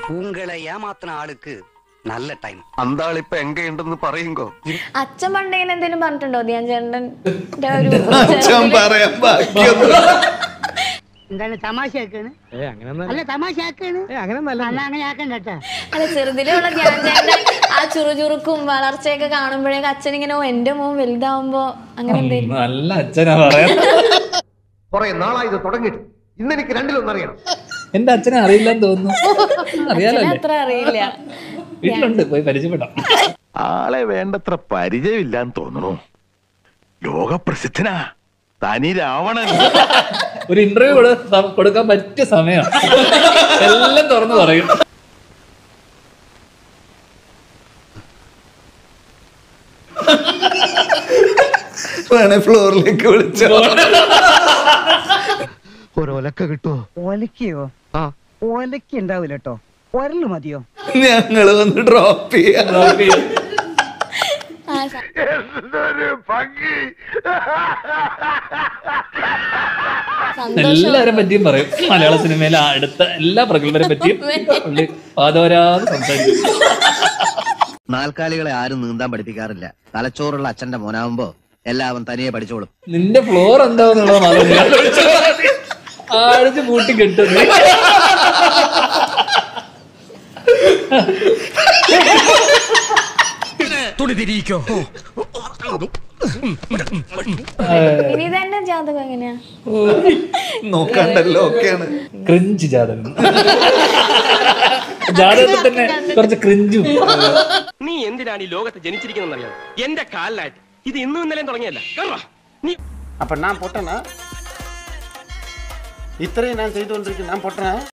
உங்களை ஏமாத்தின ஆளுக்கு நல்ல டைம் അന്താളിപ്പ എങ്കയുണ്ടെന്ന് പറയുങ്കോ അച്ഛൻ പണ്ടേനെ എന്തെങ്കിലും പറഞ്ഞിട്ടുണ്ടോ ധ്യാൻ ചേട്ടന്റെ ഒരു അച്ഛൻ പറയാൻ ബാക്കിയൊന്നും എന്താണ് തമാശയാക്കാണ് അല്ല തമാശയാക്കാണ് അല്ല അങ്ങനെ ആക്കണ്ട കേട്ടാ അല്ല ചെറുതിലുള്ള ധ്യാൻ ചേട്ടന്റെ ആ ചുറുചുറുക്കും വളർച്ചയൊക്കെ കാണുമ്പോഴേക്ക് അച്ഛൻ ഇങ്ങനെ "ഓ, എന്റെ മോൻ വലുതാവുമ്പോ അങ്ങനെ എന്തെങ്കിലും നല്ല അച്ഛനാ പറയാ കുറെ നാളായി ഇത് തുടങ്ങിയിട്ട് ഇന്നെനിക്ക് രണ്ടിലൊന്നറിയണം എന്റെ അച്ഛനെ അറിയില്ലെന്ന് തോന്നുന്നു അച്ഛനെ അറിയാലല്ലേ അത്ര അറിയില്ല വീട്ടിലുണ്ട് പോയി പരിചയപ്പെടാം ആളെ വേണ്ടത്ര പരിചയമില്ലാന്ന് തോന്നുന്നു ലോകപ്രസിദ്ധനാ തനി രാവണൻ ഒരു ഇന്റർവ്യൂ കൊടുക്കാൻ പറ്റിയ സമയം എല്ലാം തുറന്നു പറയും വേണേ ഫ്ലോറിലേക്ക് വിളിച്ചോ ഒരൊലക്ക കിട്ടുമോ ഒലക്കയോ ഒലക്ക ഉണ്ടാവില്ല കേട്ടോ ഒരല് മതിയോ ഞങ്ങള് വന്ന് ഡ്രോപ്പ് ചെയ്യാം Drop ചെയ്യും. ആ, സ- സന്തോഷം എല്ലാവരെ പറ്റിയും പറയും മലയാള സിനിമയിലെ അടുത്ത എല്ലാ പ്രഗത്ഭരെ പറ്റിയും പുള്ളി പാതോരാതെ സംസാരിക്കും നാൽക്കാലികളെ ആരും നീന്താൻ പഠിപ്പിക്കാറില്ല തലച്ചോറുള്ള അച്ഛന്റെ മോനാവുമ്പോ എല്ലാവരും തനിയെ പഠിച്ചോളും നിന്റെ ഫ്ലോർ എന്താന്നുള്ളത് മാത്രം നീ ആലോചിച്ചാ മതി. ആഴ്ച പൂട്ടി കെട്ടുന്നു വിനീതന്റെ ജാതകം എങ്ങനെയാ നോക്കണ്ടല്ലോ ഒക്കെയാണ് ക്രിഞ്ച് ജാതകം ജാതകത്തിൽ തന്നെ കുറച്ച് ക്രിഞ്ചും നീ എന്തിനാണ് ഈ ലോകത്ത് ജനിച്ചിരിക്കുന്നറിയാം എന്റെ കാലിലായിട്ട് ഇത് ഇന്നും ഇന്നലെയും തുടങ്ങിയല്ല കേറാ. നീ அப்ப நான் பொட்டனா இத்தனையும் நான் செய்து கொண்டிருக்கேன் நான் பொட்டனா